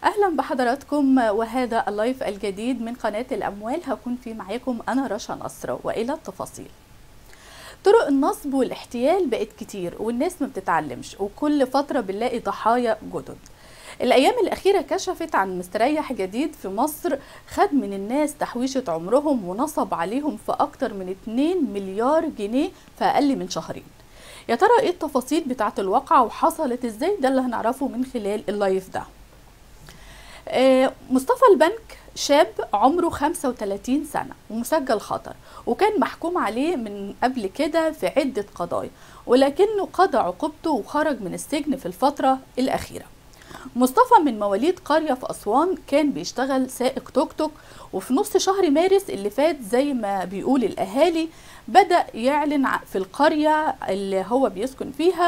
اهلا بحضراتكم وهذا اللايف الجديد من قناه الاموال هكون في معاكم انا رشا نصر والى التفاصيل طرق النصب والاحتيال بقت كتير والناس ما بتتعلمش وكل فتره بنلاقي ضحايا جدد الايام الاخيره كشفت عن مستريح جديد في مصر خد من الناس تحويشه عمرهم ونصب عليهم في اكتر من 2 مليار جنيه في اقل من شهرين يا ترى ايه التفاصيل بتاعه الواقعه وحصلت ازاي ده اللي هنعرفه من خلال اللايف ده مصطفى البنك شاب عمره 35 سنة ومسجل خطر وكان محكوم عليه من قبل كده في عدة قضايا ولكنه قضى عقوبته وخرج من السجن في الفترة الأخيرة مصطفى من مواليد قرية في أسوان كان بيشتغل سائق توك توك وفي نص شهر مارس اللي فات زي ما بيقول الأهالي بدأ يعلن في القرية اللي هو بيسكن فيها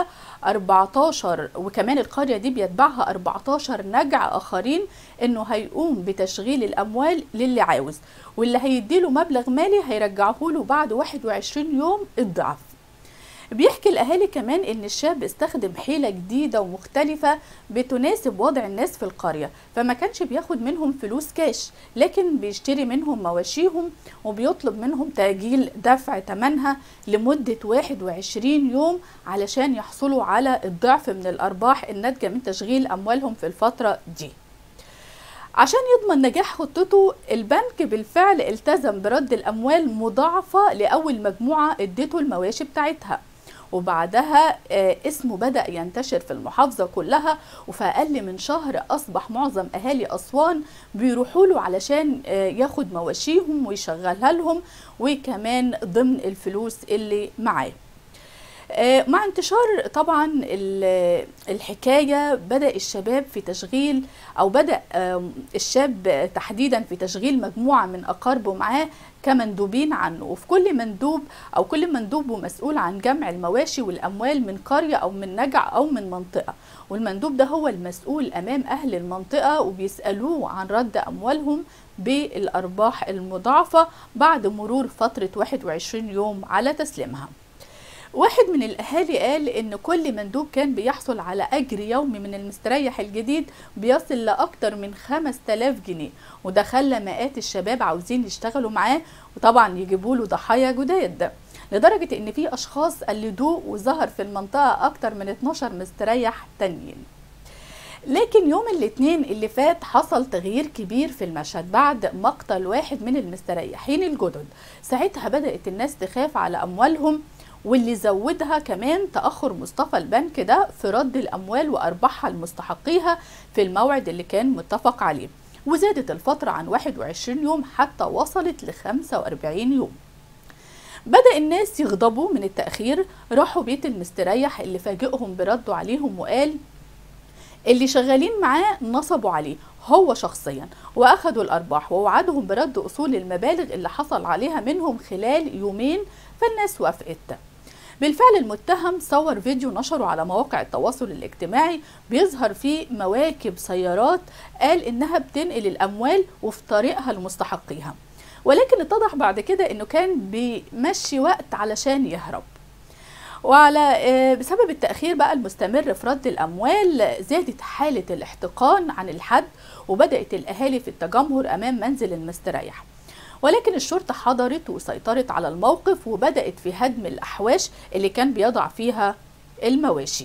14 وكمان القرية دي بيتبعها 14 نجع آخرين إنه هيقوم بتشغيل الأموال للي عاوز واللي هيديله مبلغ مالي هيرجعه له بعد 21 يوم الضعف بيحكي الاهالي كمان ان الشاب استخدم حيله جديده ومختلفه بتناسب وضع الناس في القريه فما كانش بياخد منهم فلوس كاش لكن بيشتري منهم مواشيهم وبيطلب منهم تاجيل دفع ثمنها لمده 21 يوم علشان يحصلوا على الضعف من الارباح الناتجه من تشغيل اموالهم في الفتره دي عشان يضمن نجاح خطته البنك بالفعل التزم برد الاموال مضاعفه لاول مجموعه ادته المواشي بتاعتها وبعدها اسمه بدأ ينتشر في المحافظة كلها وفي أقل من شهر أصبح معظم أهالي أسوان بيروحوا له علشان ياخد مواشيهم ويشغلها لهم وكمان ضمن الفلوس اللي معاه مع انتشار طبعا الحكاية بدأ الشباب في تشغيل أو بدأ الشاب تحديدا في تشغيل مجموعة من أقاربه معاه كمندوبين عنه وفي كل مندوب أو كل مندوب مسؤول عن جمع المواشي والأموال من قرية أو من نجع أو من منطقة والمندوب ده هو المسؤول أمام أهل المنطقة وبيسألوه عن رد أموالهم بالأرباح المضاعفة بعد مرور فترة 21 يوم على تسليمها واحد من الاهالي قال ان كل مندوب كان بيحصل على اجر يومي من المستريح الجديد بيصل لاكتر من 5000 جنيه وده خلى مئات الشباب عاوزين يشتغلوا معاه وطبعا يجيبوا له ضحايا جداد لدرجه ان في اشخاص قلدوه وظهر في المنطقه اكتر من 12 مستريح تانيين لكن يوم الاثنين اللي فات حصل تغيير كبير في المشهد بعد مقتل واحد من المستريحين الجدد ساعتها بدأت الناس تخاف على أموالهم واللي زودها كمان تأخر مصطفى البنك ده في رد الأموال وأرباحها لمستحقيها في الموعد اللي كان متفق عليه وزادت الفترة عن 21 يوم حتى وصلت ل 45 يوم بدأ الناس يغضبوا من التأخير راحوا بيت المستريح اللي فاجئهم برده عليهم وقال اللي شغالين معاه نصبوا عليه هو شخصيا واخدوا الارباح ووعدهم برد اصول المبالغ اللي حصل عليها منهم خلال يومين فالناس وافقت بالفعل المتهم صور فيديو نشره على مواقع التواصل الاجتماعي بيظهر فيه مواكب سيارات قال انها بتنقل الاموال وفي طريقها لمستحقيها ولكن اتضح بعد كده انه كان بيمشي وقت علشان يهرب وعلى بسبب التأخير بقى المستمر في رد الأموال زادت حالة الاحتقان عن الحد وبدأت الأهالي في التجمهر أمام منزل المستريح ولكن الشرطة حضرت وسيطرت على الموقف وبدأت في هدم الأحواش اللي كان بيضع فيها المواشي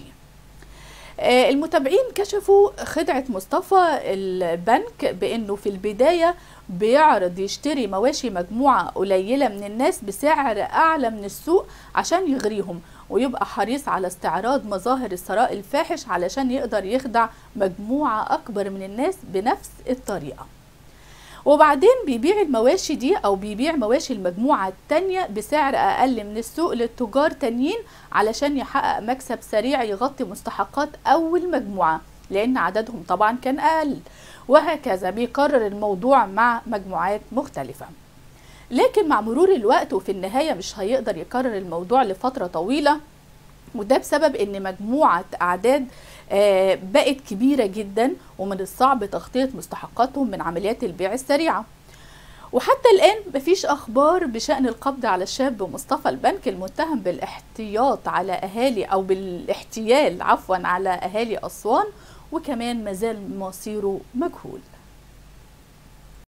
المتابعين كشفوا خدعة مصطفى البنك بأنه في البداية بيعرض يشتري مواشي مجموعة قليلة من الناس بسعر أعلى من السوق عشان يغريهم ويبقى حريص على استعراض مظاهر الثراء الفاحش علشان يقدر يخدع مجموعة أكبر من الناس بنفس الطريقة وبعدين بيبيع المواشي دي او بيبيع مواشي المجموعة التانية بسعر اقل من السوق للتجار تانيين علشان يحقق مكسب سريع يغطي مستحقات اول مجموعة لان عددهم طبعا كان اقل وهكذا بيكرر الموضوع مع مجموعات مختلفة لكن مع مرور الوقت وفي النهاية مش هيقدر يكرر الموضوع لفترة طويلة وده بسبب ان مجموعة اعداد بقت كبيرة جدا ومن الصعب تغطية مستحقاتهم من عمليات البيع السريعة وحتى الآن مفيش أخبار بشأن القبض على الشاب مصطفى البنك المتهم بالاحتياط على أهالي أو بالاحتيال عفوا على أهالي أسوان وكمان مازال مصيره مجهول